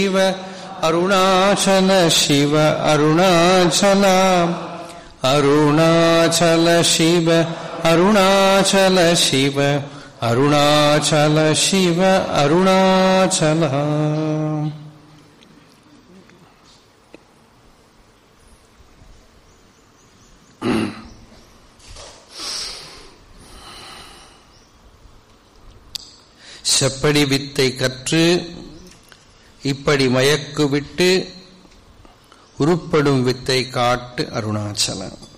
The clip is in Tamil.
शिव अरुणाचल शिव अरुणाचल अरुणाचल शिव अरुणाचल शिव अरुणाचल शिव अरुणाचल செப்படி வித்தை கற்று இப்படி மயக்கு விட்டு உருப்படும் வித்தை காட்டு அருணாச்சலம்